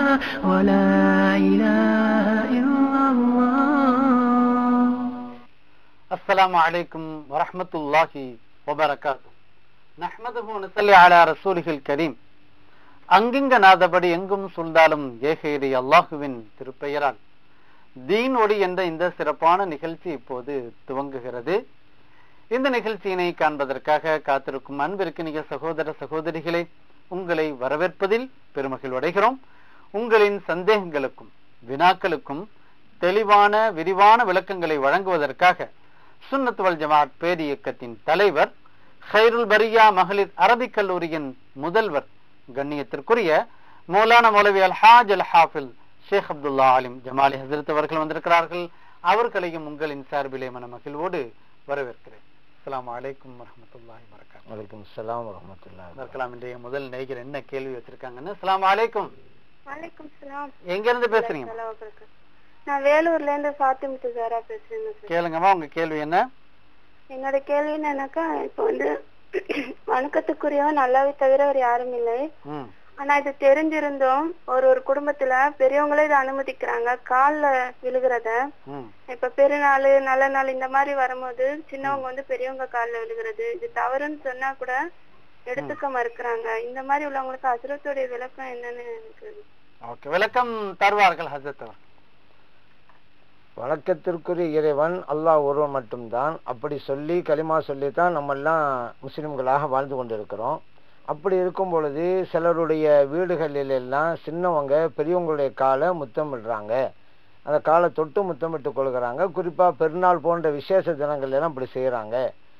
ولا إله إلا الله السلام عليكم ورحمة الله وبركاته نحمده ونصلي على رسوله الكريم அங்கிங்க நாதபடி எங்கும் சூழ்ந்தாலும் ஏகேரி அல்லாஹுவின் திருப்பெயரால் தீன் ஒளி என்ற இந்த சிறப்பான நிகழ்ச்சி இப்போது துவங்குகிறது இந்த நிகழ்ச்சியினை காண்பதற்காக காத்திருக்கும் அன்பிற்கினிய சகோதர சகோதரிகளே உங்களை வரவேற்பதில் பெருமகிழ்வடைகிறோம் உங்களின் சந்தேகங்களுக்கும் வினாக்களுக்கும் தெளிவான விரிவான விளக்கங்களை வழங்குவதற்காக சுன்னத் வல் ஜமாத் பேரியக்கத்தின் தலைவர் ஹைருல் பரியா மகளிர் அரபிக் கல்லூரியின் முதல்வர் கண்ணியத்திற்குரிய மௌலானா மௌலவி அல் ஹாஜ் அல் ஹாஃபில் ஷேக் அப்துல்லா ஆலிம் ஜமாலி ஹசரத் அவர்கள் வந்திருக்கிறார்கள் அவர்களையும் உங்களின் சார்பிலே மன மகிழ்வோடு வரவேற்கிறேன் அஸ்ஸலாமு அலைக்கும் வரஹ்மத்துல்லாஹி வரகாத்துஹு வலைக்கும் சலாம் வரமத்துல்லா இருக்கலாம் இன்றைய முதல் நேயர் என்ன கேள்வி வச்சிருக்காங்கன்னு அஸ்ஸலாமு அலைக்கும் வணக்கம் சலாம் எங்க இருந்து பேசுறீங்க நான் வேலூர்ல இருந்து ஃபாத்திமா துசாரா பேசுறேங்க சார் கேளுங்கம்மா உங்க கேள்வி என்ன என்னோட கேள்வி என்னன்னாக்கா இப்போ வந்து வணக்கத்துக்குரியவன் நல்லாவே தவிர வேற யாரும் இல்லை ம் ஆனா இது தெரிஞ்சிருந்தோம் ஒரு ஒரு குடும்பத்துல பெரியவங்களே இதை அனுமதிக்கிறாங்க கால்ல விழுகிறத ம் இப்ப பெருநாள் நல்ல நாள் இந்த மாதிரி வரும்போது சின்னவங்க வந்து பெரியவங்க கால்ல விழுகிறது இது தவறுன்னு சொன்னா கூட எடுத்துக்க மறுக்கிறாங்க இந்த மாதிரி உள்ளவங்களுக்கு அசுரத்துடைய விளக்கம் என்னன்னு எனக்கு ஓகே விளக்கம் தருவார்கள் ஹசரத் அவர் வழக்கத்திற்குரிய இறைவன் அல்லாஹ் ஒருவன் மட்டும்தான் அப்படி சொல்லி களிமா சொல்லித்தான் நம்ம எல்லாம் முஸ்லிம்களாக வாழ்ந்து கொண்டிருக்கிறோம் அப்படி இருக்கும் பொழுது சிலருடைய வீடுகளில் எல்லாம் சின்னவங்க பெரியவங்களுடைய காலை முத்தமிடுறாங்க அந்த காலை தொட்டு முத்தமிட்டு கொள்கிறாங்க குறிப்பா பெருநாள் போன்ற விசேஷ தினங்கள் எல்லாம் இப்படி செய்யறாங்க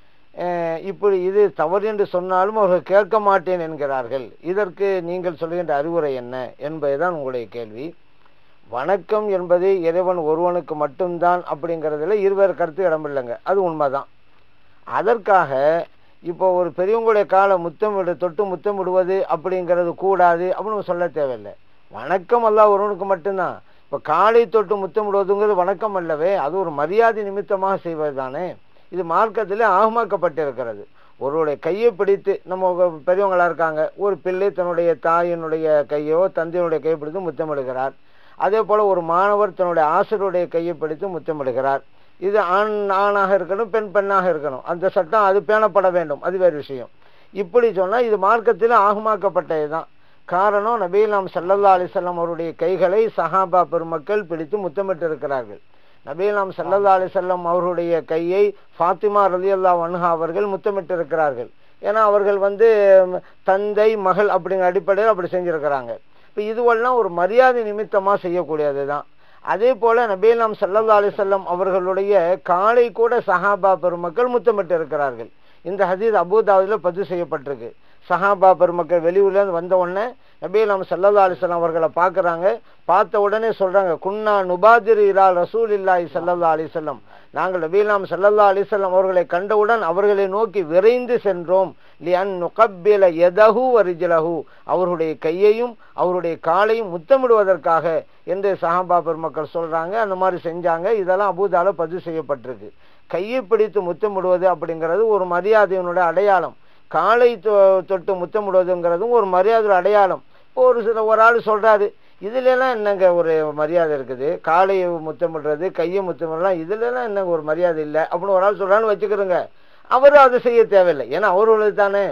அஹ் இப்படி இது தவறு என்று சொன்னாலும் அவர்கள் கேட்க மாட்டேன் என்கிறார்கள் இதற்கு நீங்கள் சொல்கின்ற அறிவுரை என்ன என்பதுதான் உங்களுடைய கேள்வி வணக்கம் என்பது இறைவன் ஒருவனுக்கு மட்டும்தான் அப்படிங்கிறதுல இருவேறு கருத்து இடமில்லைங்க அது உண்மைதான் அதற்காக இப்போ ஒரு பெரியவங்களுடைய காலை முத்தமிடு தொட்டு முத்தமிடுவது அப்படிங்கிறது கூடாது அப்படின்னு சொல்ல தேவையில்லை வணக்கம் அல்ல ஒருவனுக்கு மட்டும்தான் இப்போ காலை தொட்டு முத்தமிடுவதுங்கிறது வணக்கம் அல்லவே அது ஒரு மரியாதை நிமித்தமாக செய்வது தானே இது மார்க்கத்தில் ஆகமாக்கப்பட்டிருக்கிறது ஒருவருடைய கையை பிடித்து நம்ம பெரியவங்களா இருக்காங்க ஒரு பிள்ளை தன்னுடைய தாயினுடைய கையோ தந்தையினுடைய கையை பிடித்து முத்தமிடுகிறார் அதே போல ஒரு மாணவர் தன்னுடைய ஆசிரியருடைய கையை பிடித்து முத்தமிடுகிறார் இது ஆண் ஆணாக இருக்கணும் பெண் பெண்ணாக இருக்கணும் அந்த சட்டம் அது பேணப்பட வேண்டும் அது வேறு விஷயம் இப்படி சொன்னா இது மார்க்கத்தில் ஆகமாக்கப்பட்டதுதான் காரணம் நபீல் நாம் சல்லல்லா அலிசல்லாம் அவருடைய கைகளை சஹாபா பெருமக்கள் பிடித்து முத்தமிட்டு இருக்கிறார்கள் நபீல் நாம் சல்லல்லா அலிசல்லாம் அவருடைய கையை ஃபாத்திமா ரலி அல்லா வன்ஹா அவர்கள் முத்தமிட்டு இருக்கிறார்கள் ஏன்னா அவர்கள் வந்து தந்தை மகள் அப்படிங்கிற அடிப்படையில் அப்படி செஞ்சிருக்கிறாங்க இப்போ இதுவெல்லாம் ஒரு மரியாதை நிமித்தமாக செய்யக்கூடியது தான் அதே போல நபீல் நாம் சல்லல்லா அலிசல்லம் அவர்களுடைய காலை கூட சஹாபா பெருமக்கள் முத்தமிட்டு இருக்கிறார்கள் இந்த ஹதீஸ் அபுதாவுல பதிவு செய்யப்பட்டிருக்கு சஹாபா பெருமக்கள் வெளியூர்லேருந்து வந்த உடனே நபீல் நாம் சல்லல்லா அலிசல்லாம் அவர்களை பார்க்குறாங்க பார்த்த உடனே சொல்றாங்க குன்னா நுபாதிர் இலா ரசூல் இல்லாஹி சல்லல்லா அலிசல்லம் நாங்கள் நபீலாம் சல்லல்லா அலிசல்லாம் அவர்களை கண்டவுடன் அவர்களை நோக்கி விரைந்து சென்றோம் லியன் நுகப்பில எதகு வரிஜலகு அவருடைய கையையும் அவருடைய காலையும் முத்தமிடுவதற்காக என்று சஹாபா பெருமக்கள் சொல்றாங்க அந்த மாதிரி செஞ்சாங்க இதெல்லாம் அபூதால பதிவு செய்யப்பட்டிருக்கு கையை பிடித்து முத்தமிடுவது அப்படிங்கிறது ஒரு மரியாதையினுடைய அடையாளம் காலை தொட்டு முத்தமிடுவதுங்கிறதும் ஒரு மரியாதை அடையாளம் இப்போ ஒரு சில ஒரு ஆள் சொல்றாரு இதுல எல்லாம் என்னங்க ஒரு மரியாதை இருக்குது காலையை முத்தமிடுறது கையை முத்தமிடலாம் இதுல எல்லாம் என்னங்க ஒரு மரியாதை இல்லை அப்படின்னு ஒரு ஆள் சொல்றான்னு வச்சுக்கிறோங்க அவரும் அதை செய்ய தேவையில்லை ஏன்னா அவர்களுக்கு தானே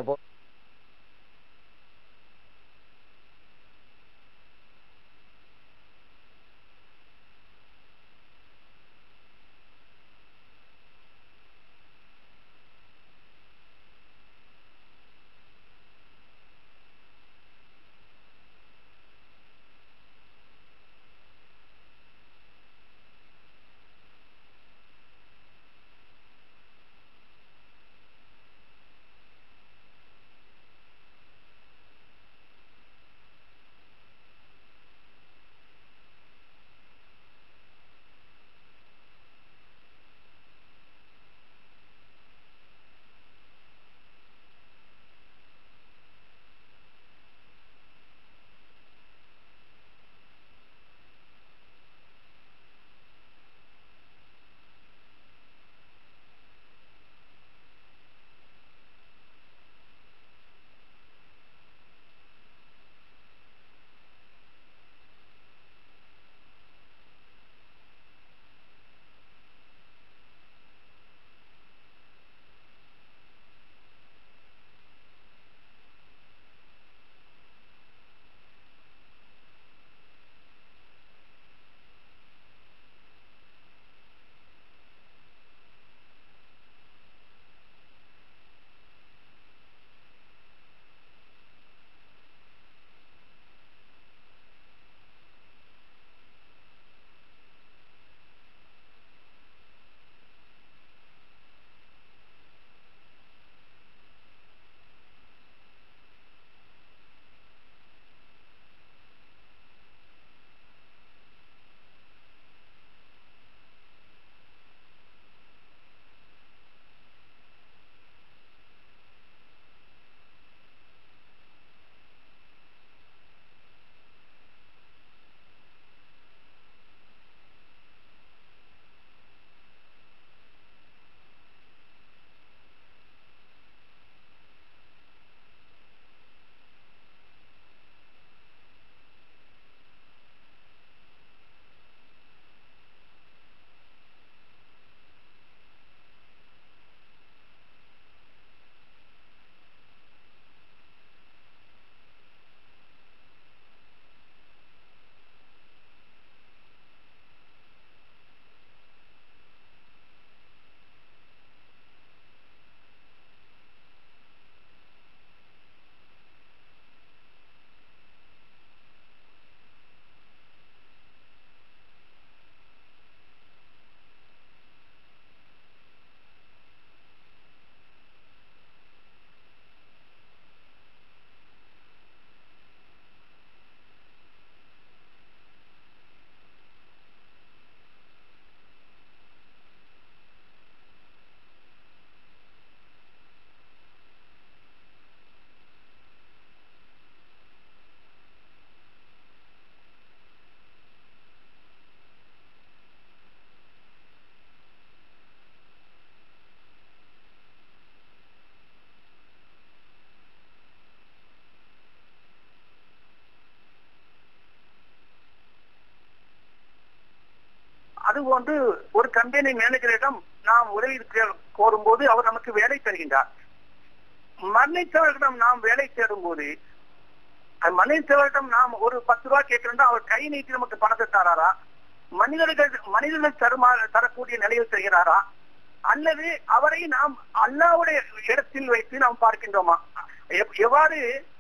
அதுபோன்று ஒரு கம்பெனி மேனேஜரிடம் நாம் உதவி கே- கோரும்போது அவர் நமக்கு வேலை தருகின்றார் மன்னித்தவர்களிடம் நாம் வேலை தேடும் போது அந்த மன்னித்தவரிடம் நாம் ஒரு பத்து ரூபாய் கேட்கிறோம் அவர் கை நீட்டி நமக்கு பணத்தை தராரா மனிதர்கள் மனிதர்கள் தருமா தரக்கூடிய நிலையில் செய்கிறாரா அல்லது அவரை நாம் அல்லாவுடைய இடத்தில் வைத்து நாம் பார்க்கின்றோமா எவ்- எவ்வாறு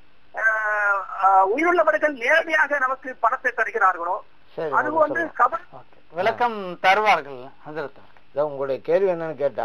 ஆஹ், ஆஹ், உயிருள்ளவர்கள் நேரடியாக நமக்கு பணத்தை தருகிறார்களோ சரி அது உங்களுக்கு வந்து சொல்றேன். கபர் ஓகே. விளக்கம் தருவார்கள் ஹஜரத் அவர்கள். இதான் உங்களுடைய கேள்வி என்னன்னு கேட்டா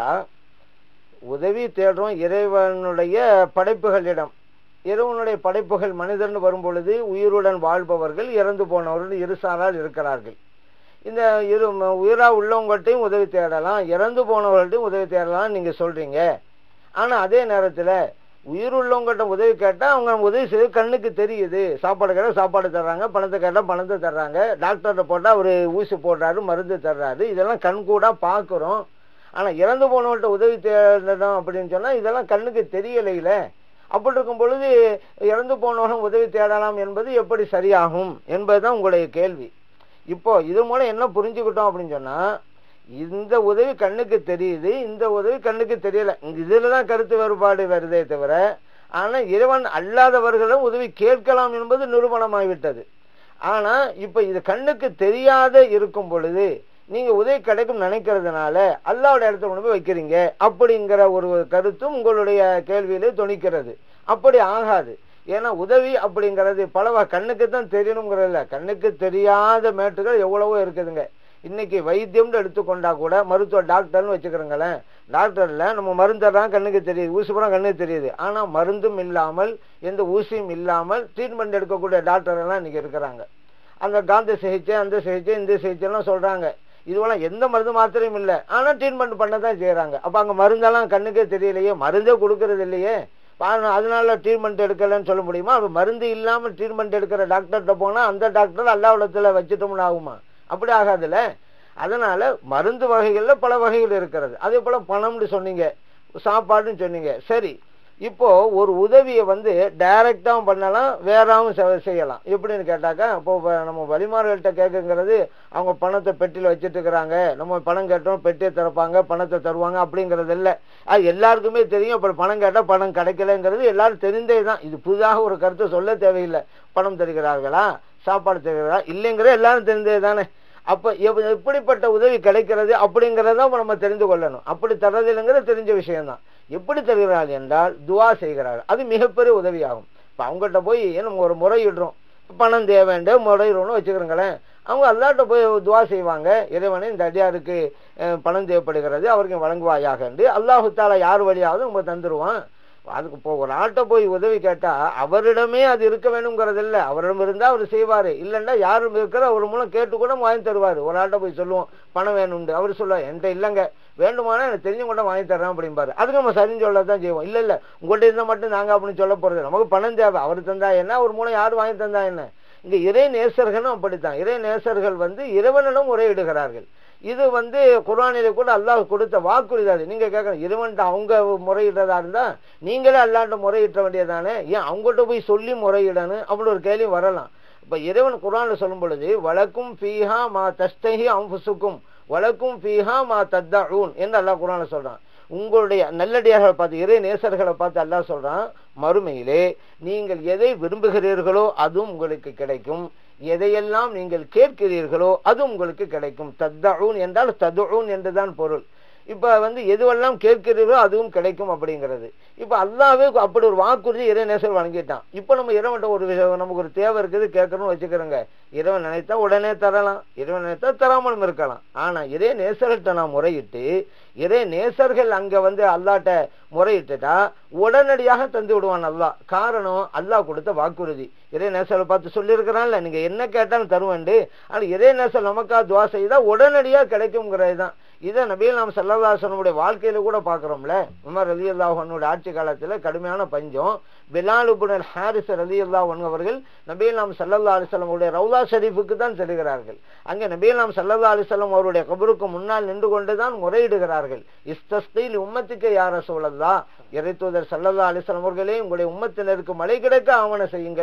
உதவி தேடுறோம் இறைவனுடைய படைப்புகளிடம் இறைவனுடைய படைப்புகள் மனிதன் வரும் பொழுது உயிருடன் வாழ்பவர்கள் இறந்து போனவர்கள் இருசாரால் இருக்கிறார்கள் இந்த இரு ம- உயிரா உள்ளவங்கள்ட்டையும் உதவி தேடலாம் இறந்து போனவர்கள்ட்டையும் உதவி தேடலாம் நீங்க சொல்றீங்க ஆனா அதே நேரத்துல உயிர் உள்ளவங்கள்ட்ட உதவி கேட்டா அவங்க உதவி செய்ய கண்ணுக்கு தெரியுது சாப்பாடு கேட்டா சாப்பாடு தர்றாங்க பணத்தை கேட்டா பணத்தை தர்றாங்க டாக்டர்கிட்ட போட்டா ஒரு ஊசி போடுறாரு மருந்து தர்றாரு இதெல்லாம் கண் கூட பாக்குறோம் ஆனா இறந்து போனவங்கள்ட்ட உதவி தேடணும் அப்படின்னு சொன்னா இதெல்லாம் கண்ணுக்கு தெரியலையில அப்படி இருக்கும் பொழுது இறந்து போனவர்கள் உதவி தேடலாம் என்பது எப்படி சரியாகும் என்பதுதான் உங்களுடைய கேள்வி இப்போ இது மூலம் என்ன புரிஞ்சுக்கிட்டோம் அப்படின்னு சொன்னா இந்த உதவி கண்ணுக்கு தெரியுது இந்த உதவி கண்ணுக்கு தெரியல இதுலதான் கருத்து வேறுபாடு வருதே தவிர ஆனா இறைவன் அல்லாதவர்களும் உதவி கேட்கலாம் என்பது நிரூபணமாகிவிட்டது ஆனா இப்ப இது கண்ணுக்கு தெரியாத இருக்கும் பொழுது நீங்க உதவி கிடைக்கும் நினைக்கிறதுனால அல்லாவோட இடத்துல கொண்டு போய் வைக்கிறீங்க அப்படிங்கிற ஒரு கருத்தும் உங்களுடைய கேள்வியிலே துணிக்கிறது அப்படி ஆகாது ஏன்னா உதவி அப்படிங்கிறது பல வகை- கண்ணுக்கு தான் தெரியணுங்கிறது இல்ல கண்ணுக்கு தெரியாத மேட்டுகள் எவ்வளவோ இருக்குதுங்க இன்னைக்கு வைத்தியம்னு எடுத்துக்கொண்டா கூட மருத்துவ டாக்டர்னு வச்சுக்கிறோங்களேன் டாக்டர்ல நம்ம மருந்தெல்லாம் கண்ணுக்கு தெரியுது ஊசி போனா கண்ணுக்கு தெரியுது ஆனா மருந்தும் இல்லாமல் எந்த ஊசியும் இல்லாமல் ட்ரீட்மெண்ட் எடுக்கக்கூடிய டாக்டர் எல்லாம் இன்னைக்கு இருக்கிறாங்க அந்த காந்த சிகிச்சை அந்த சிகிச்சை இந்த சிகிச்சை எல்லாம் சொல்றாங்க இதுவெல்லாம் எந்த மருந்து மாத்திரையும் இல்லை ஆனா ட்ரீட்மெண்ட் பண்ண தான் செய்யறாங்க அப்ப அங்க மருந்தெல்லாம் கண்ணுக்கே தெரியலையே மருந்தே கொடுக்கறது இல்லையே பா- அதனால ட்ரீட்மெண்ட் எடுக்கலன்னு சொல்ல முடியுமா அப்ப மருந்து இல்லாம ட்ரீட்மெண்ட் எடுக்கிற டாக்டர்கிட்ட போனா அந்த டாக்டர் அல்லாவிடத்துல வச்சுட்டோம்னு ஆகுமா அப்படி ஆகாதுல்ல அதனால மருந்து வகைகள்ல பல வகைகள் இருக்கிறது அதே போல பணம்னு சொன்னீங்க சாப்பாடுன்னு சொன்னீங்க சரி இப்போ ஒரு உதவியை வந்து டைரக்டாவும் பண்ணலாம் வேறாவும் செ- செய்யலாம் எப்படின்னு கேட்டாக்கா இப்போ வ- நம்ம வழிமாறுகள்கிட்ட கேட்குங்கிறது அவங்க பணத்தை பெட்டியில் வச்சுட்டு இருக்கிறாங்க நம்ம பணம் கேட்டோம் பெட்டியை திறப்பாங்க பணத்தை தருவாங்க அப்படிங்கிறது இல்லை அது எல்லாருக்குமே தெரியும் அப்புறம் பணம் கேட்டால் பணம் கிடைக்கலங்கிறது எல்லாரும் தெரிந்தே தான் இது புதிதாக ஒரு கருத்தை சொல்ல தேவையில்லை பணம் தருகிறார்களா சாப்பாடு தருகிறாரா இல்லைங்கிற எல்லாரும் தெரிந்தே தானே அப்ப எவ்- எப்படிப்பட்ட உதவி கிடைக்கிறது அப்படிங்கறத நம்ம தெரிந்து கொள்ளணும் அப்படி தர்றதில்லைங்கிறது தெரிஞ்ச விஷயம்தான் எப்படி தருகிறார்கள் என்றால் துவா செய்கிறார்கள் அது மிகப்பெரிய உதவியாகும் இப்ப அவங்ககிட்ட போய் நம்ம ஒரு முறையிடுறோம் பணம் தேவைண்டு முறையிடணும்னு வச்சுக்கிறோங்களேன் அவங்க அல்லாட்ட போய் துவா செய்வாங்க இறைவனை இந்த அடியாருக்கு அஹ், பணம் தேவைப்படுகிறது அவருக்கு வழங்குவாயாக என்று அல்லாஹு தாலா யார் வழியாவது நம்ம தந்துருவான் அதுக்கு இப்போ ஒரு ஆட்டை போய் உதவி கேட்டா அவரிடமே அது இருக்க வேணுங்கிறது இல்ல அவரிடம் இருந்தா அவர் செய்வாரு இல்லைன்னா யாரும் இருக்கிற அவர் மூலம் கேட்டு கூட வாங்கி தருவாரு ஒரு ஆட்டை போய் சொல்லுவோம் பணம் வேணும்னு அவர் சொல்லுவார் என்கிட்ட இல்லைங்க வேண்டுமானா எனக்கு தெரிஞ்சவங்க கூட வாங்கி தர்றேன் அப்படிம்பாரு அதுக்கு நம்ம சரின்னு சொல்ல தான் செய்வோம் இல்ல இல்ல உங்கள்கிட்ட இருந்தா மட்டும் நாங்க அப்படின்னு சொல்ல போறது நமக்கு பணம் தேவை அவர் தந்தா என்ன ஒரு மூலம் யார் வாங்கி தந்தா என்ன இங்க இறை நேசர்களும் அப்படித்தான் இறை நேசர்கள் வந்து இறைவனிடம் முறையிடுகிறார்கள் இது வந்து குர்ஆனிலே கூட அல்லாஹ் கொடுத்த வாக்குறுதி அது நீங்க கேட்கணும் இறைவன்ட்ட அவங்க முறையிடுறதா இருந்தா நீங்களே அல்லாட்ட முறையிட்ட வேண்டியதானே ஏன் அவங்ககிட்ட போய் சொல்லி முறையிடணும் அப்படி ஒரு கேள்வி வரலாம் இப்ப இறைவன் குர்ஆன்ல சொல்லும் பொழுது வழக்கும் ஃபீஹா மா தஸ்தஹி அன்ஃபுசுக்கும் வழக்கும் ஃபீஹா மா தத்தஊன் என்று அல்லாஹ் குர்ஆன்ல சொல்றான் உங்களுடைய நல்லடியார்களை பார்த்து இறை நேசர்களை பார்த்து அல்லாஹ் சொல்றான் மறுமையிலே நீங்கள் எதை விரும்புகிறீர்களோ அதுவும் உங்களுக்கு கிடைக்கும் எதையெல்லாம் நீங்கள் கேட்கிறீர்களோ அது உங்களுக்கு கிடைக்கும் தத்தஊன் என்றால் ததுஊன் என்றுதான் பொருள் இப்ப வந்து எதுவெல்லாம் கேட்கிறீர்களோ அதுவும் கிடைக்கும் அப்படிங்கிறது இப்ப அல்லாவே அப்படி ஒரு வாக்குறுதி இறைநேசர் வழங்கிட்டான் இப்ப நம்ம இறைவன்ட்ட ஒரு விஷயம் நமக்கு ஒரு தேவை இருக்குது கேட்கணும்னு வச்சுக்கிறோங்க இறைவன் நினைத்தா உடனே தரலாம் இறைவன் நினைத்தா தராமலும் இருக்கலாம் ஆனா இறை நேசர்கிட்ட நான் முறையிட்டு இறை நேசர்கள் அங்க வந்து அல்லாட்ட முறையிட்டுட்டா உடனடியாக தந்து விடுவான் அல்லாஹ் காரணம் அல்லாஹ் கொடுத்த வாக்குறுதி இறை நேசரை பார்த்து சொல்லியிருக்கிறான்ல நீங்க என்ன கேட்டாலும் தருவேண்டு ஆனா இறை நேசர் நமக்கா துவா செய்தா உடனடியா கிடைக்குங்கிறது தான் இதை நபிகள் நாம் சல்லல்லாசனுடைய வாழ்க்கையில கூட பாக்குறோம்ல உமர் ரலி அல்லாஹனுடைய ஆட்சி காலத்துல கடுமையான பஞ்சம் பிலால் உபுனர் ஹாரிஸ் ரலி அல்லாஹன் அவர்கள் நபிகள் நாம் சல்லல்லா அலிசல்லமுடைய ரவுலா ஷரீஃபுக்கு தான் செல்கிறார்கள் அங்கே நபிகள் நாம் சல்லல்லா அலிசல்லம் அவருடைய கபருக்கு முன்னால் நின்று கொண்டுதான் முறையிடுகிறார்கள் இஸ்தஸ்தில் உம்மத்துக்கு யார சூழல்லா இறைத்தூதர் சல்லல்லா அலிசல்லம் அவர்களே உங்களுடைய உம்மத்தினருக்கு மழை கிடைக்க ஆவண செய்யுங்கள் அப்படிங்கிற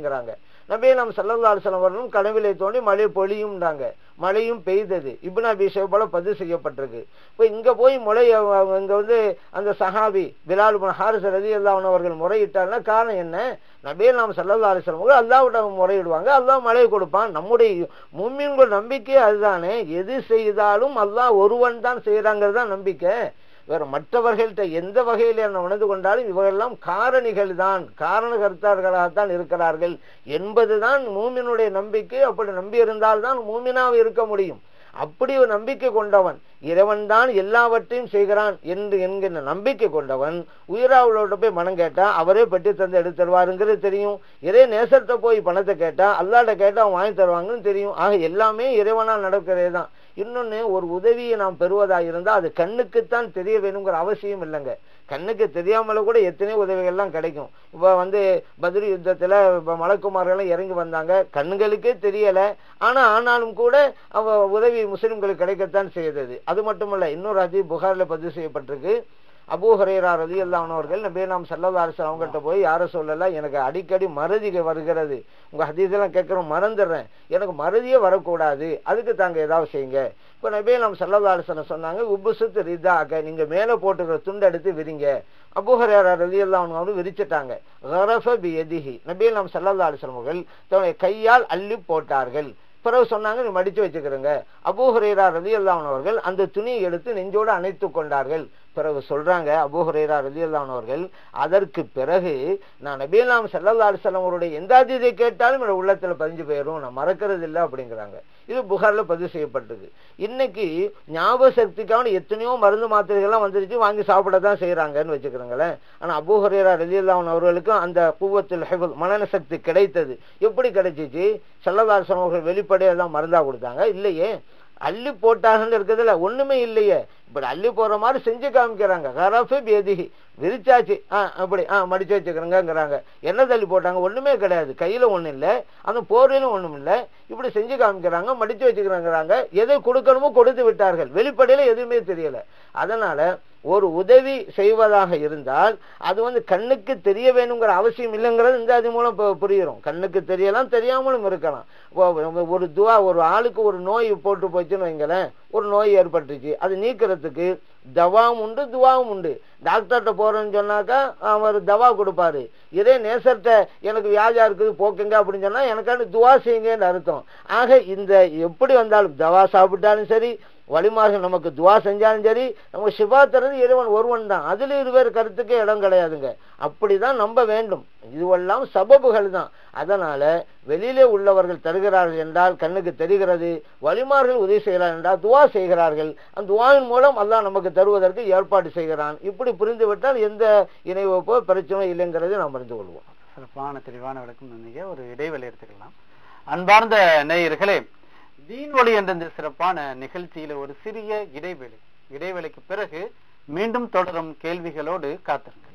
அப்படிங்கிறாங்க நபே நாம் சல்லல்லா அலுவலம் வரணும் கனவிலே தோண்டி மழை பொழியும்ன்றாங்க மழையும் பெய்தது இப்னு அபி ஷைபால பதிவு செய்யப்பட்டிருக்கு இப்போ இங்க போய் முறை அவங்க இங்க வந்து அந்த சஹாபி பிலால் இப்னு ஹாரிஸ் ரலியல்லாஹு அவர்கள் முறையிட்டாங்கன்னா காரணம் என்ன நபே நாம் சல்லல்லா அலுவலம் அல்லாஹ்விடம் முறையிடுவாங்க அல்லாஹ் மழை கொடுப்பான் நம்முடைய மும்மின்கள் நம்பிக்கை அதுதானே எது செய்தாலும் அல்லாஹ் ஒருவன் தான் செய்யறாங்கிறது தான் நம்பிக்கை வேற மற்றவர்கள்ட்ட எந்த வகையில என்ன உணர்ந்து கொண்டாலும் இவரெல்லாம் காரணிகள் தான் காரண கர்த்தார்களாகத்தான் இருக்கிறார்கள் என்பதுதான் மூமினுடைய நம்பிக்கை அப்படி நம்பி இருந்தால்தான் மூமினாக இருக்க முடியும் அப்படி ஒரு நம்பிக்கை கொண்டவன் இறைவன் தான் எல்லாவற்றையும் செய்கிறான் என்று என்கிற நம்பிக்கை கொண்டவன் உயிராவளோட போய் பணம் கேட்டா அவரே பெட்டி தந்து எடுத்து தருவாருங்கிறது தெரியும் இறை நேசர்கிட்ட போய் பணத்தை கேட்டா அல்லாட்ட கேட்டா அவன் வாங்கி தருவாங்கன்னு தெரியும் ஆக எல்லாமே இறைவனால் நடக்கிறதே தான் இன்னொன்னு ஒரு உதவியை நாம் பெறுவதா இருந்தா அது கண்ணுக்குத்தான் தெரிய வேணுங்கிற அவசியம் இல்லைங்க கண்ணுக்கு தெரியாமல கூட எத்தனை உதவிகள்லாம் கிடைக்கும் இப்ப வந்து பதில் யுத்தத்துல இப்ப மலக்குமார்கள் இறங்கி வந்தாங்க கண்ணுகளுக்கே தெரியல ஆனா ஆனாலும் கூட அவ உதவி முஸ்லிம்களுக்கு கிடைக்கத்தான் செய்தது அது மட்டுமல்ல இன்னொரு அதி புகார்ல பதிவு செய்யப்பட்டிருக்கு அபூ ஹரேரா ரதி அவர்கள் நபே நாம் சல்லல்லா அரசு அவங்ககிட்ட போய் யார சொல்லல எனக்கு அடிக்கடி மறதி வருகிறது உங்க ஹதீஸெல்லாம் கேட்கறோம் மறந்துடுறேன் எனக்கு மறதியே வரக்கூடாது அதுக்கு தாங்க ஏதாவது செய்யுங்க இப்ப நபே நாம் சல்லல்லா அரசன சொன்னாங்க உபுசுத்து ரிதாக நீங்க மேல போட்டுக்கிற துண்டு எடுத்து விரிங்க அபூஹரேரா ரதி அவர்கள் விரிச்சிட்டாங்க கரஃப பி எதிஹி நபே நாம் சல்லல்லா அலிஸ்லாம் அவர்கள் தன்னுடைய கையால் அள்ளி போட்டார்கள் பிறகு சொன்னாங்க நீ மடிச்சு வச்சுக்கிறங்க அபூஹரேரா ரதி அவர்கள் அந்த துணியை எடுத்து நெஞ்சோடு அணைத்து கொண்டார்கள் பிறகு சொல்றாங்க அபூஹரேரா ரதி அவர்கள் அதற்கு பிறகு நான் நபீலாம் சல்லல்லா அலிஸ்லாம் அவருடைய எந்த அதிதை கேட்டாலும் என்னோட உள்ளத்துல பதிஞ்சு போயிடும் நான் மறக்கிறது இல்லை அப்படிங்கிறாங்க இது புகார்ல பதிவு செய்யப்பட்டது இன்னைக்கு ஞாபக சக்திக்கான எத்தனையோ மருந்து மாத்திரைகள்லாம் வந்துருச்சு வாங்கி சாப்பிட தான் செய்யறாங்கன்னு வச்சுக்கிறோங்களேன் ஆனா அபூஹரேரா ரதி அவர்களுக்கும் அந்த கூவத்தில் ஹெவல் மனன சக்தி கிடைத்தது எப்படி கிடைச்சிச்சு சல்லதாசன் அவர்கள் வெளிப்படையாக தான் மருந்தா கொடுத்தாங்க இல்லையே அள்ளி போட்டாங்கன்னு இருக்கிறதுல ஒண்ணுமே இல்லையே இப்படி அள்ளி போற மாதிரி செஞ்சு காமிக்கிறாங்க கரஃபு பேதிகி விரிச்சாச்சு ஆ அப்படி ஆ மடிச்சு வச்சுக்கிறோங்கிறாங்க என்ன தள்ளி போட்டாங்க ஒண்ணுமே கிடையாது கையில ஒண்ணும் இல்லை அந்த போர்வையிலும் ஒண்ணும் இல்லை இப்படி செஞ்சு காமிக்கிறாங்க மடிச்சு வச்சுக்கிறாங்கிறாங்க எதை கொடுக்கணுமோ கொடுத்து விட்டார்கள் வெளிப்படையில எதுவுமே தெரியல அதனால ஒரு உதவி செய்வதாக இருந்தால் அது வந்து கண்ணுக்கு தெரிய வேணுங்கிற அவசியம் இல்லைங்கிறது இந்த அது மூலம் பு- புரியுறோம் கண்ணுக்கு தெரியலாம் தெரியாமலும் இருக்கலாம் ஒ- ஒரு துவா ஒரு ஆளுக்கு ஒரு நோய் போட்டு போச்சுன்னு வைங்களேன் ஒரு நோய் ஏற்பட்டுச்சு அது நீக்கிறதுக்கு தவாவும் உண்டு துவாவும் உண்டு டாக்டர்கிட்ட போறேன்னு சொன்னாக்கா அவர் தவா கொடுப்பாரு இதே நேசர்கிட்ட எனக்கு வியாதியா இருக்குது போக்குங்க அப்படின்னு சொன்னா எனக்கான துவா செய்யுங்கன்னு அர்த்தம் ஆக இந்த எப்படி வந்தாலும் தவா சாப்பிட்டாலும் சரி வழிமார்கள் நமக்கு துவா செஞ்சாலும் சரி நம்ம சிவா தரது இறைவன் ஒருவன் தான் அதுல இருவேறு கருத்துக்கே இடம் கிடையாதுங்க அப்படிதான் நம்ப வேண்டும் இதுவெல்லாம் சபபுகள் தான் அதனால வெளியிலே உள்ளவர்கள் தருகிறார்கள் என்றால் கண்ணுக்கு தெரிகிறது வழிமார்கள் உதவி செய்கிறார்கள் என்றால் துவா செய்கிறார்கள் அந்த துவாவின் மூலம் அல்லாஹ் நமக்கு தருவதற்கு ஏற்பாடு செய்கிறான் இப்படி புரிந்து விட்டால் எந்த இணை வைப்போ பிரச்சனை இல்லைங்கிறதை நாம் அறிந்து கொள்வோம் சிறப்பான தெளிவான விளக்கம் நன்றிங்க ஒரு இடைவெளி எடுத்துக்கலாம் அன்பார்ந்த நேயர்களே தீன் ஒளி என்ற இந்த சிறப்பான நிகழ்ச்சியில ஒரு சிறிய இடைவெளி இடைவெளிக்கு பிறகு மீண்டும் தொடரும் கேள்விகளோடு காத்திருங்கள்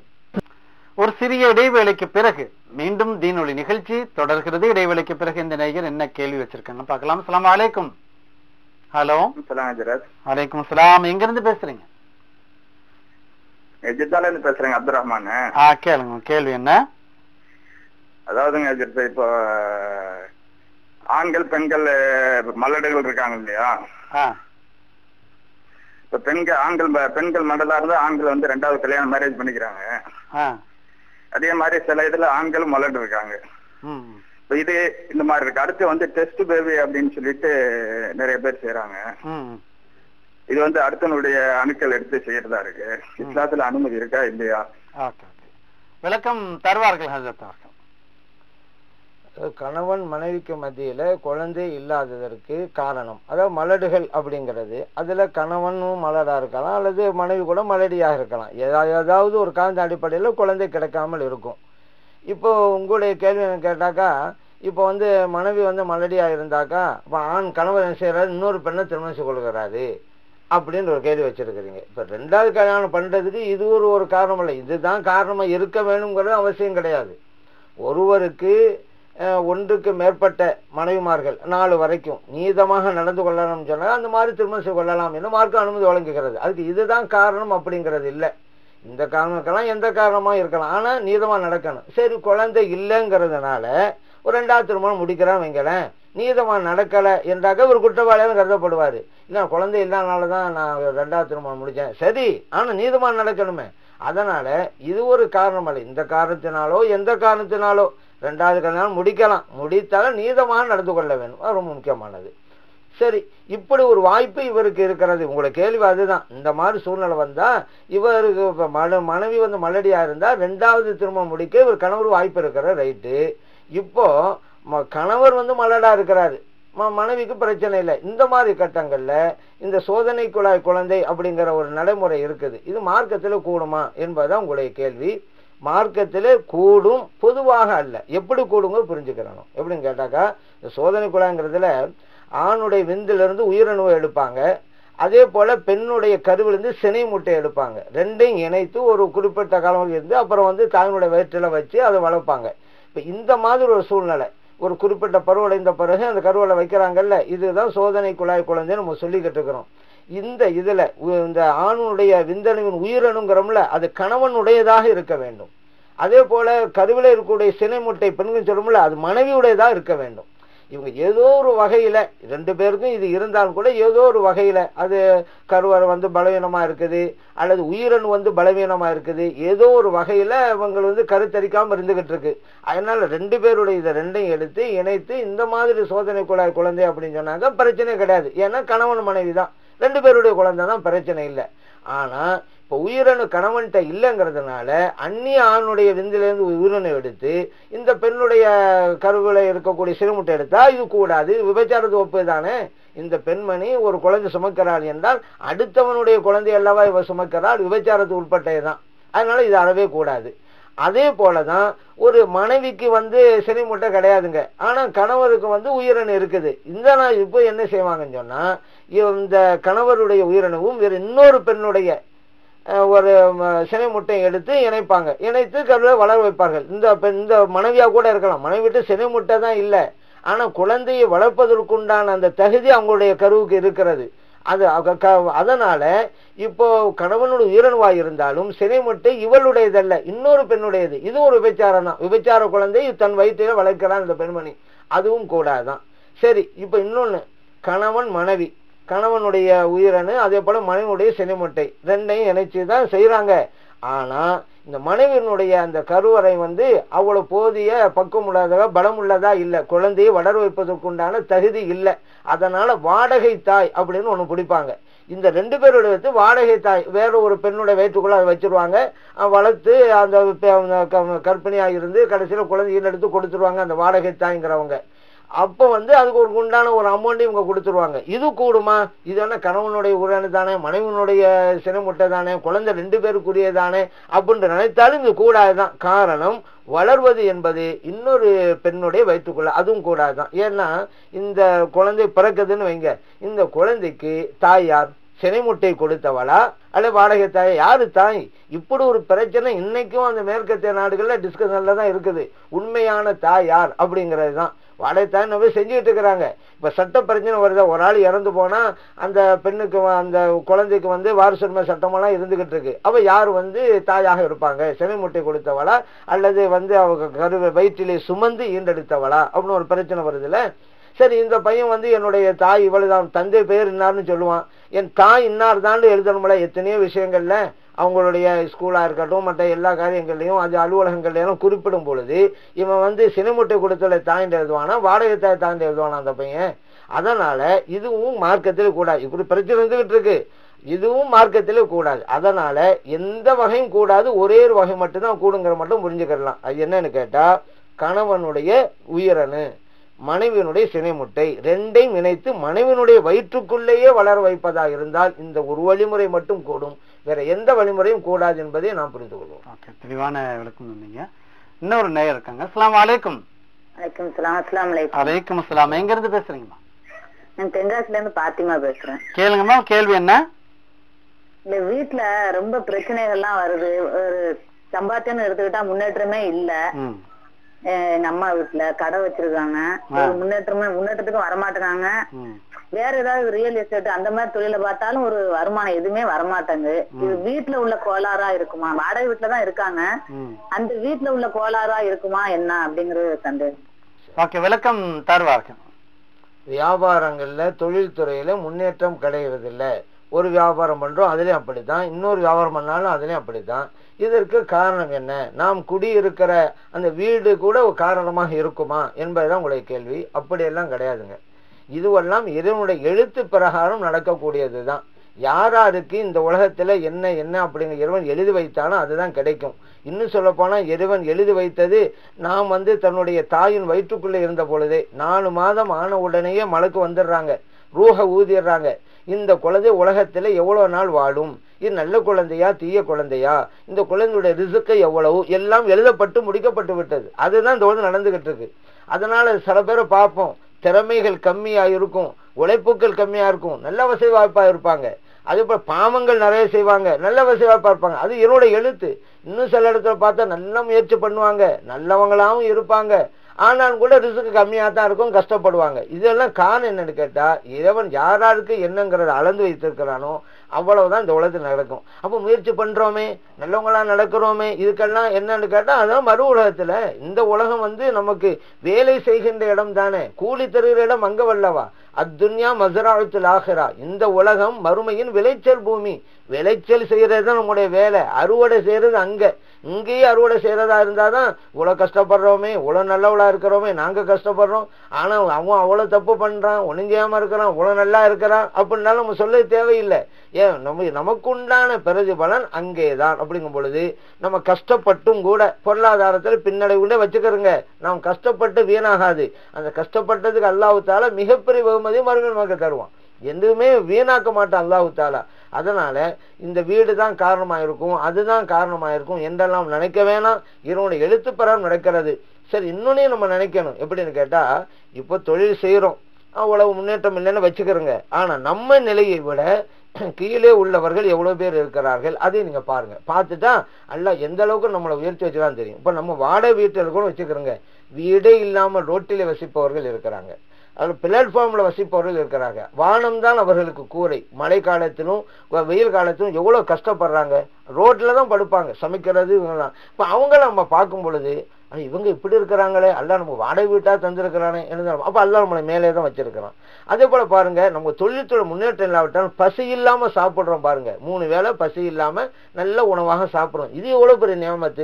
ஒரு சிறிய இடைவேளைக்கு பிறகு மீண்டும் தீனொளி நிகழ்ச்சி தொடர்கிறது இடைவேளைக்கு பிறகு இந்த நேயர் என்ன கேள்வி வச்சிருக்காங்க பார்க்கலாம் அஸ்ஸலாமு அலைக்கும் ஹலோ சொல்லுங்க ஹஜரத் வலைக்கும் சலாம் எங்க இருந்து பேசுறீங்க ஜித்தால இருந்து பேசுறேங்க அப்துல் ரஹ்மான் ஆ கேளுங்க கேள்வி என்ன அதாவதுங்க ஹஜரத் இப்போ ஆண்கள் பெண்கள் அஹ், மலடுகள் இருக்காங்க இல்லையா ஆ இப்ப பெண்கள் ஆண்கள் ம- பெண்கள் மடலா இருந்தா ஆண்கள் வந்து ரெண்டாவது கல்யாணம் மேரேஜ் பண்ணிக்கிறாங்க ஆ அதே மாதிரி சில இதுல ஆண்களும் மலடு இருக்காங்க ம் இப்ப இது இந்த மாதிரி இருக்கு அடுத்து வந்து டெஸ்ட் பேபி அப்படின்னு சொல்லிட்டு நிறைய பேர் செய்யறாங்க ம் இது வந்து அடுத்தனுடைய அணுக்கள் எடுத்து செய்யறதா இருக்கு இஸ்லாத்துல அனுமதி இருக்கா இல்லையா ஓகே ஓகே விளக்கம் தருவார்கள் ஹசரத் அவர்கள் கணவன் மனைவிக்கு மத்தியில குழந்தை இல்லாததற்கு காரணம் அதாவது மலடுகள் அப்படிங்கிறது அதுல கணவனும் மலடா இருக்கலாம் அல்லது மனைவி கூட மலடியாக இருக்கலாம் ஏதா- ஏதாவது ஒரு காரண அடிப்படையில குழந்தை கிடைக்காமல் இருக்கும் இப்போ உங்களுடைய கேள்வி என்ன கேட்டாக்கா இப்போ வந்து மனைவி வந்து மலடியா இருந்தாக்கா இப்போ ஆண் கணவர் என்ன செய்யறாரு இன்னொரு பெண்ணை திருமணம் செய்து கொள்கிறாரு அப்படின்னு ஒரு கேள்வி வச்சிருக்கிறீங்க இப்ப ரெண்டாவது கல்யாணம் பண்றதுக்கு இது ஒரு ஒரு காரணம் இல்லை இதுதான் காரணமா இருக்க வேணுங்கிறது அவசியம் கிடையாது ஒருவருக்கு அஹ், ஒன்றுக்கு மேற்பட்ட மனைவிமார்கள் நாலு வரைக்கும் நீதமாக நடந்து கொள்ளலாம் சொன்னா அந்த மாதிரி திருமணம் செய்து கொள்ளலாம் என்று மார்க்க அனுமதி வழங்குகிறது அதுக்கு இதுதான் காரணம் அப்படிங்கிறது இல்லை இந்த காரணம் இருக்கலாம் எந்த காரணமா இருக்கலாம் ஆனா நீதமா நடக்கணும் சரி குழந்தை இல்லைங்கிறதுனால ஒரு ரெண்டாவது திருமணம் முடிக்கிறான் வைங்களேன் நீதமான் நடக்கலை என்றாக்க ஒரு குற்றவாளியாக கருதப்படுவார் இல்லை குழந்தை இல்லாதனால தான் நான் ரெண்டாவது திருமணம் முடித்தேன் சரி ஆனால் நீதமான் நடக்கணுமே அதனால இது ஒரு காரணம் அல்ல இந்த காரணத்தினாலோ எந்த காரணத்தினாலோ ரெண்டாவது கல்யாணம் முடிக்கலாம் முடித்தாலும் நீதமாக நடந்து கொள்ள வேண்டும் அது ரொம்ப முக்கியமானது சரி இப்படி ஒரு வாய்ப்பு இவருக்கு இருக்கிறது உங்களோட கேள்வி அதுதான் இந்த மாதிரி சூழ்நிலை வந்தா இவருக்கு இப்ப மன மனைவி வந்து மலடியா இருந்தா ரெண்டாவது திருமணம் முடிக்க இவர் கணவர் வாய்ப்பு இருக்கிற ரைட்டு இப்போ ம- கணவர் வந்து மலடா இருக்கிறாரு ம- மனைவிக்கு பிரச்சனை இல்லை இந்த மாதிரி கட்டங்கள்ல இந்த சோதனை குழாய் குழந்தை அப்படிங்கிற ஒரு நடைமுறை இருக்குது இது மார்க்கத்துல கூடுமா என்பதுதான் உங்களுடைய கேள்வி மார்க்கத்திலே கூடும் பொதுவாக அல்ல எப்படி கூடுங்க புரிஞ்சுக்கிறணும் எப்படின்னு கேட்டாக்கா இந்த சோதனை குழாய்ங்கிறதுல ஆணுடைய விந்திலிருந்து உயிரணுவை எடுப்பாங்க அதே போல பெண்ணுடைய கருவிலிருந்து சினை முட்டை எடுப்பாங்க ரெண்டையும் இணைத்து ஒரு குறிப்பிட்ட காலம் இருந்து அப்புறம் வந்து தாயினுடைய வயிற்றில வச்சு அதை வளர்ப்பாங்க இப்ப இந்த மாதிரி ஒரு சூழ்நிலை ஒரு குறிப்பிட்ட பருவடைந்த பிறகு அந்த கருவலை வைக்கிறாங்கல்ல இதுதான் சோதனை குழாய் குழந்தைன்னு நம்ம சொல்லிக்கிட்டு இருக்கிறோம் இந்த இதுல உ- இந்த ஆணுடைய விந்தணுவின் உயிரணுங்கிறோம்ல அது கணவனுடையதாக இருக்க வேண்டும் அதே போல கருவில இருக்கக்கூடிய சினை முட்டை பெண்கள் சொல்லும்ல அது மனைவியுடையதாக இருக்க வேண்டும் இவங்க ஏதோ ஒரு வகையில ரெண்டு பேருக்கும் இது இருந்தாலும் கூட ஏதோ ஒரு வகையில அது கருவறை வந்து பலவீனமா இருக்குது அல்லது உயிரணு வந்து பலவீனமா இருக்குது ஏதோ ஒரு வகையில இவங்க வந்து கருத்தரிக்காம இருந்துகிட்டு இருக்கு அதனால ரெண்டு பேருடைய இதை ரெண்டையும் எடுத்து இணைத்து இந்த மாதிரி சோதனை குழாய் குழந்தை அப்படின்னு சொன்னாங்க பிரச்சனை கிடையாது ஏன்னா கணவன் மனைவி தான் ரெண்டு பேருடைய குழந்தை தான் பிரச்சனை இல்லை ஆனா இப்ப உயிரணு கணவன்கிட்ட இல்லைங்கிறதுனால அந்நிய ஆணுடைய விந்திலிருந்து உயிரணு எடுத்து இந்த பெண்ணுடைய கருவில இருக்கக்கூடிய சிறுமுட்டை எடுத்தா இது கூடாது இது விபச்சாரத்து ஒப்பு தானே இந்த பெண்மணி ஒரு குழந்தை சுமக்கிறாள் என்றால் அடுத்தவனுடைய குழந்தை அல்லவா இவ சுமக்கிறாள் விபச்சாரத்து உட்பட்டதுதான் அதனால இது அறவே கூடாது அதே போலதான் ஒரு மனைவிக்கு வந்து சினைமுட்டை கிடையாதுங்க ஆனா கணவருக்கு வந்து உயிரணு இருக்குது இந்த நாள் இப்போ என்ன செய்வாங்கன்னு சொன்னா இந்த கணவருடைய உயிரணுவும் வேற இன்னொரு பெண்ணுடைய அஹ், ஒரு ம- சினை முட்டையை எடுத்து இணைப்பாங்க இணைத்து கருவை வளர வைப்பார்கள் இந்த பெண் இந்த மனைவியா கூட இருக்கலாம் மனைவிட்டு சினை முட்டை தான் இல்லை ஆனா குழந்தையை வளர்ப்பதற்குண்டான அந்த தகுதி அவங்களுடைய கருவுக்கு இருக்கிறது அது அவ- க- அதனால இப்போ கணவனுடைய உயிரணுவாய் இருந்தாலும் சினை முட்டை இவளுடையதல்ல இன்னொரு பெண்ணுடையது இது ஒரு விபச்சாரம் தான் விபச்சார குழந்தை தன் வயிற்றில வளர்க்கிறான் இந்த பெண்மணி அதுவும் கூடாதான் சரி இப்ப இன்னொன்னு கணவன் மனைவி கணவனுடைய உயிரணு அதே போல மனைவியுடைய சினைமுட்டை ரெண்டையும் இணைச்சு தான் செய்யறாங்க ஆனா இந்த மனைவியினுடைய அந்த கருவறை வந்து அவ்வளவு போதிய பக்குவம் உள்ளதா பலம் உள்ளதா இல்ல குழந்தையை வளர வைப்பதற்குண்டான தகுதி இல்லை அதனால வாடகை தாய் அப்படின்னு ஒண்ணு பிடிப்பாங்க இந்த ரெண்டு பேருடைய வச்சு வாடகை தாய் வேற ஒரு பெண்ணுடைய வயிற்றுக்குள்ள அதை வச்சிருவாங்க அஹ் வளர்த்து அந்த பெ- அந்த க- கர்ப்பிணியா இருந்து கடைசியில குழந்தையை எடுத்து கொடுத்துருவாங்க அந்த வாடகை தாய்ங்கிறவங்க அப்ப வந்து அதுக்கு ஒரு உண்டான ஒரு அமௌண்ட் இவங்க கொடுத்துருவாங்க இது கூடுமா இது என்ன கணவனுடைய உரணு தானே மனைவனுடைய சினமுட்டை தானே குழந்தை ரெண்டு பேருக்குரிய தானே அப்படின்னு நினைத்தாலும் இது கூடாதுதான் காரணம் வளர்வது என்பது இன்னொரு பெண்ணுடைய வயிற்றுக்குள்ள அதுவும் கூடாதுதான் ஏன்னா இந்த குழந்தை பிறக்குதுன்னு வைங்க இந்த குழந்தைக்கு தாயார் சினைமுட்டை கொடுத்தவளா அல்ல வாடகை தாய் யாரு தாய் இப்படி ஒரு பிரச்சனை இன்னைக்கும் அந்த மேற்கத்திய நாடுகள்ல டிஸ்கஷன்ல தான் இருக்குது உண்மையான தாய் யார் அப்படிங்கிறது தான் வாடகை தாய் நம்ம செஞ்சுக்கிட்டு இருக்கிறாங்க இப்ப சட்ட பிரச்சனை வருதா ஒரு ஆள் இறந்து போனா அந்த பெண்ணுக்கு வ- அந்த குழந்தைக்கு வந்து வாரிசுரிமை சட்டமெல்லாம் இருந்துகிட்டு இருக்கு அவ யார் வந்து தாயாக இருப்பாங்க சினை முட்டை கொடுத்தவளா அல்லது வந்து அவங்க கரு வயிற்றிலே சுமந்து ஈண்டெடுத்தவளா அப்படின்னு ஒரு பிரச்சனை வருதுல்ல சரி இந்த பையன் வந்து என்னுடைய தாய் இவ்வளவுதான் தந்தை பேர் இன்னார்னு சொல்லுவான் என் தாய் இன்னார் தான் எழுதணும்ல எத்தனையோ விஷயங்கள்ல அவங்களுடைய ஸ்கூலா இருக்கட்டும் மற்ற எல்லா காரியங்கள்லையும் அது அலுவலகங்கள்லையும் குறிப்பிடும் பொழுது இவன் வந்து சினிமுட்டை கொடுத்தல தாய்ந்து எழுதுவானா வாடகை தாய் தாய்ந்து எழுதுவானா அந்த பையன் அதனால இதுவும் மார்க்கத்தில் கூடாது இப்படி பிரச்சனை இருந்துகிட்டு இருக்கு இதுவும் மார்க்கத்திலே கூடாது அதனால எந்த வகையும் கூடாது ஒரே ஒரு வகை மட்டும்தான் கூடுங்கிற மட்டும் புரிஞ்சுக்கிடலாம் அது என்னன்னு கேட்டா கணவனுடைய உயிரணு மனைவியினுடைய சினைமுட்டை ரெண்டையும் இணைத்து மனைவியினுடைய வயிற்றுக்குள்ளேயே வளர வைப்பதா இருந்தால் இந்த ஒரு வழிமுறை மட்டும் கூடும் வேற எந்த வழிமுறையும் கூடாது என்பதை நாம் புரிந்து கொள்வோம் ஓகே தெளிவான விளக்கம் சொன்னீங்க இன்னொரு நேயர் இருக்காங்க அஸ்ஸலாமு அலைக்கும் வலைக்கம் சலாம் அஸ்லாம் வலைக்கம் அலைக்கும் அஸ்ஸலாம் எங்க இருந்து பேசுறீங்கம்மா நான் தென்காசில இருந்து பாத்திமா பேசுறேன் கேளுங்கம்மா கேள்வி என்ன இந்த வீட்டுல ரொம்ப பிரச்சனைகள்லாம் வருது ஒரு சம்பாத்தியம் எடுத்துக்கிட்டா முன்னேற்றமே இல்ல ம் அஹ் எங்க அம்மா வீட்டுல கடை வச்சிருக்காங்க ஒரு முன்னேற்றமே முன்னேற்றத்துக்கும் வரமாட்டேங்காங்க ம் வேற ஏதாவது ரியல் எஸ்டேட் அந்த மாதிரி தொழில பார்த்தாலும் ஒரு வருமானம் எதுவுமே வரமாட்டேங்குது இது வீட்டுல உள்ள கோளாறா இருக்குமா வாடகை வீட்டுல தான் இருக்காங்க ம் அந்த வீட்டுல உள்ள கோளாறா இருக்குமா என்ன அப்படிங்கறது சந்தேகம் ஓகே விளக்கம் தருவார்கள் வியாபாரங்கள்ல தொழில்துறையில முன்னேற்றம் கிடையறதில்ல ஒரு வியாபாரம் பண்றோம் அதுலயும் அப்படித்தான் இன்னொரு வியாபாரம் பண்ணாலும் அதுலயும் அப்படித்தான் இதற்கு காரணம் என்ன நாம் குடியிருக்கிற அந்த வீடு கூட ஒரு காரணமாக இருக்குமா என்பதுதான் உங்களுடைய கேள்வி அப்படியெல்லாம் கிடையாதுங்க இதுவெல்லாம் இறைவனுடைய எழுத்து பிரகாரம் நடக்கக்கூடியதுதான் யாராருக்கு இந்த உலகத்துல என்ன என்ன அப்படிங்கிற இறைவன் எழுதி வைத்தானோ அதுதான் கிடைக்கும் இன்னும் சொல்ல போனா இறைவன் எழுதி வைத்தது நாம் வந்து தன்னுடைய தாயின் வயிற்றுக்குள்ள இருந்த பொழுதே நாலு மாதம் ஆன உடனேயே மலக்கு வந்துடுறாங்க ரூஹ ஊதிடுறாங்க இந்த குழந்தை உலகத்துல எவ்வளவு நாள் வாழும் இது நல்ல குழந்தையா தீய குழந்தையா இந்த குழந்தையுடைய ரிசுக்கு எவ்வளவு எல்லாம் எழுதப்பட்டு முடிக்கப்பட்டு விட்டது அதுதான் இந்த உலகம் நடந்துகிட்டு இருக்கு அதனால சில பேரை பார்ப்போம் திறமைகள் கம்மியா இருக்கும் உழைப்புகள் கம்மியா இருக்கும் நல்ல வசதி வாய்ப்பா இருப்பாங்க அதே போல பாவங்கள் நிறைய செய்வாங்க நல்ல வசதி வாய்ப்பா இருப்பாங்க அது என்னோட எழுத்து இன்னும் சில இடத்துல பார்த்தா நல்ல முயற்சி பண்ணுவாங்க நல்லவங்களாவும் இருப்பாங்க ஆனாலும் கூட ரிசுக்கு கம்மியாக தான் இருக்கும் கஷ்டப்படுவாங்க இதெல்லாம் காரணம் என்னன்னு கேட்டா இறைவன் யாராருக்கு என்னங்கிறத அளந்து வைத்திருக்கிறானோ அவ்வளவுதான் இந்த உலகத்தில் நடக்கும் அப்போ முயற்சி பண்றோமே நல்லவங்களா நடக்கிறோமே இதுக்கெல்லாம் என்னன்னு கேட்டா அதான் மறு உலகத்துல இந்த உலகம் வந்து நமக்கு வேலை செய்கின்ற இடம் தானே கூலி தருகிற இடம் அங்க வல்லவா அத்துன்யா மசராழத்தில் ஆகிறா இந்த உலகம் மறுமையின் விளைச்சல் பூமி விளைச்சல் செய்யறது தான் நம்முடைய வேலை அறுவடை செய்யறது அங்க இங்கேயே அறுவடை செய்யறதா இருந்தாதான் இவ்வளவு கஷ்டப்படுறோமே இவ்வளவு நல்லவளா இருக்கிறோமே நாங்க கஷ்டப்படுறோம் ஆனா அவன் அவ்வளவு தப்பு பண்றான் ஒழுங்காம இருக்கிறான் இவ்வளவு நல்லா இருக்கிறான் அப்படின்னாலும் நம்ம சொல்ல தேவையில்லை ஏன் நம்ம நமக்குண்டான பிரதிபலன் அங்கேதான் அப்படிங்கும் பொழுது நம்ம கஷ்டப்பட்டும் கூட பொருளாதாரத்தில் பின்னடைவுல வச்சுக்கிறோங்க நாம் கஷ்டப்பட்டு வீணாகாது அந்த கஷ்டப்பட்டதுக்கு அல்லாஹு தாலா மிகப்பெரிய வெகுமதி மறுபடியும் நமக்கு தருவான் எதுவுமே வீணாக்க மாட்டான் அல்லாஹு தாலா அதனால இந்த வீடு தான் காரணமா இருக்கும் அதுதான் காரணமா இருக்கும் என்றெல்லாம் நினைக்க வேணாம் இவனுடைய எழுத்து பிரகாரம் நடக்கிறது சரி இன்னொன்னையும் நம்ம நினைக்கணும் எப்படின்னு கேட்டா இப்போ தொழில் செய்யறோம் அவ்வளவு முன்னேற்றம் இல்லைன்னு வச்சுக்கிறோங்க ஆனா நம்ம நிலையை விட கீழே உள்ளவர்கள் எவ்வளவு பேர் இருக்கிறார்கள் அதையும் நீங்க பாருங்க பார்த்துட்டா அல்ல எந்த அளவுக்கு நம்மளை உயர்த்தி வச்சுதான் தெரியும் இப்ப நம்ம வாடகை வீட்டில் கூட வச்சுக்கிறோங்க வீடே இல்லாமல் ரோட்டிலே வசிப்பவர்கள் இருக்கிறாங்க அது பிளாட்ஃபார்ம்ல வசிப்பவர்கள் இருக்கிறாங்க வானம் தான் அவர்களுக்கு கூரை மழை காலத்திலும் வெயில் காலத்திலும் எவ்வளவு கஷ்டப்படுறாங்க ரோட்ல தான் படுப்பாங்க சமைக்கிறது இவங்கெல்லாம் இப்ப அவங்கள நம்ம பார்க்கும் பொழுது ஆனா இவங்க இப்படி இருக்கிறாங்களே அல்ல நம்ம வாடகை வீட்டா தந்திருக்கிறானே அப்ப அல்ல நம்மளை மேலே தான் வச்சிருக்கிறான் அதே போல பாருங்க நம்ம தொழில்துறை முன்னேற்றம் இல்லாவிட்டாலும் பசி இல்லாம சாப்பிடுறோம் பாருங்க மூணு வேளை பசி இல்லாம நல்ல உணவாக சாப்பிடுறோம் இது எவ்வளவு பெரிய நியமத்து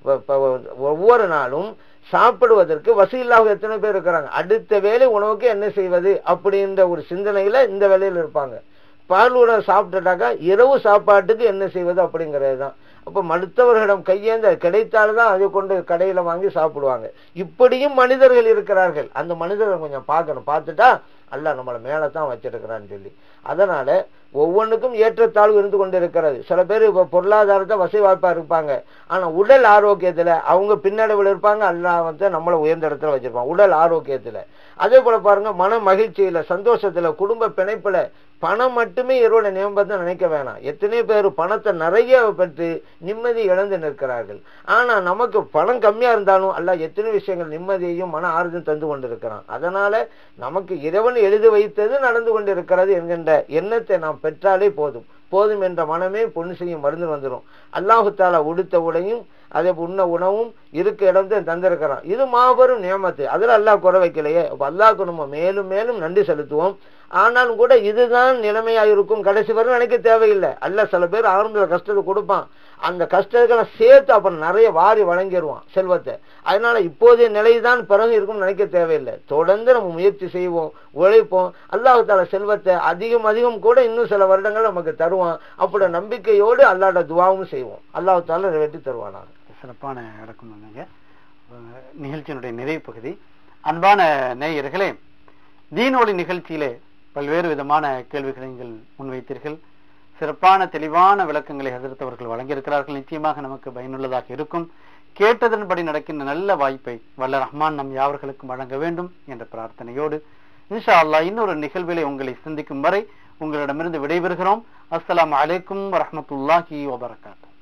ஒவ்வொரு நாளும் சாப்பிடுவதற்கு வசதி இல்லாத எத்தனை பேர் இருக்கிறாங்க அடுத்த வேலை உணவுக்கு என்ன செய்வது அப்படின்ற ஒரு சிந்தனையில இந்த வேலையில இருப்பாங்க பால் உணவு சாப்பிட்டுட்டாக்கா இரவு சாப்பாட்டுக்கு என்ன செய்வது அப்படிங்கிறது தான் அப்ப மருத்துவர்களிடம் கையேந்த கிடைத்தால்தான் அதை கொண்டு கடையில வாங்கி சாப்பிடுவாங்க இப்படியும் மனிதர்கள் இருக்கிறார்கள் அந்த மனிதர்கள் கொஞ்சம் பார்க்கணும் பார்த்துட்டா அல்ல நம்மளை மேலதான் வச்சிருக்கிறான்னு சொல்லி அதனால ஒவ்வொன்றுக்கும் ஏற்றத்தாழ்வு இருந்து கொண்டு இருக்கிறது சில பேர் இப்ப பொருளாதாரத்தை வசதி வாய்ப்பா இருப்பாங்க ஆனா உடல் ஆரோக்கியத்துல அவங்க பின்னடைவில் இருப்பாங்க அல்லா வந்து நம்மளை உயர்ந்த இடத்துல வச்சிருப்பாங்க உடல் ஆரோக்கியத்துல அதே போல பாருங்க மன மகிழ்ச்சியில சந்தோஷத்துல குடும்ப பிணைப்புல பணம் மட்டுமே இவரோட நியமத்தை நினைக்க வேணாம் எத்தனை பேர் பணத்தை நிறைய பெற்று நிம்மதி இழந்து நிற்கிறார்கள் ஆனா நமக்கு பணம் கம்மியா இருந்தாலும் அல்ல எத்தனை விஷயங்கள் நிம்மதியையும் மன ஆறுதல் தந்து கொண்டிருக்கிறான் அதனால நமக்கு இறைவன் எழுதி வைத்தது நடந்து கொண்டிருக்கிறது என்கின்ற எண்ணத்தை நாம் பெற்றாலே போதும் போதும் என்ற மனமே பொண்ணு செய்யும் மருந்து வந்துடும் அல்லாஹு தாலா உடுத்த உடையும் அதே உண்ண உணவும் இருக்க இடத்தை தந்திருக்கிறான் இது மாபெரும் நியமத்து அதுல அல்லாஹ் குறை வைக்கலையே அப்ப அல்லாஹ்க்கு நம்ம மேலும் மேலும் நன்றி செலுத்துவோம் ஆனாலும் கூட இதுதான் நிலைமையா இருக்கும் கடைசி வரை நினைக்க தேவையில்லை அல்ல சில பேர் ஆரம்பத்தில் கஷ்டத்தை கொடுப்பான் அந்த கஷ்டத்துக்கெல்லாம் சேர்த்து அப்புறம் நிறைய வாரி வழங்கிடுவான் செல்வத்தை அதனால இப்போதைய நிலைதான் பிறகு இருக்கும்னு நினைக்க தேவையில்லை தொடர்ந்து நம்ம முயற்சி செய்வோம் உழைப்போம் அல்லாஹால செல்வத்தை அதிகம் அதிகம் கூட இன்னும் சில வருடங்கள் நமக்கு தருவான் அப்படி நம்பிக்கையோடு அல்லாட துவாவும் செய்வோம் அல்லாஹால நிறைவேற்றி தருவானாங்க சிறப்பான விளக்கம் சொன்னீங்க அஹ் நிகழ்ச்சியினுடைய நிறைவு பகுதி அன்பான நேயர்களே தீனொளி நிகழ்ச்சியிலே பல்வேறு விதமான கேள்விகளை நீங்கள் முன்வைத்தீர்கள் சிறப்பான தெளிவான விளக்கங்களை எதிர்த்தவர்கள் வழங்கியிருக்கிறார்கள் நிச்சயமாக நமக்கு பயனுள்ளதாக இருக்கும் கேட்டதன்படி நடக்கின்ற நல்ல வாய்ப்பை வல்ல ரஹ்மான் நம் யாவர்களுக்கும் வழங்க வேண்டும் என்ற பிரார்த்தனையோடு இன்ஷா அல்லாஹ் இன்னொரு நிகழ்விலே உங்களை சந்திக்கும் வரை உங்களிடமிருந்து விடைபெறுகிறோம் அஸ்ஸலாமு அலைக்கும் வரஹ்மத்துல்லாஹி வபரகாத்து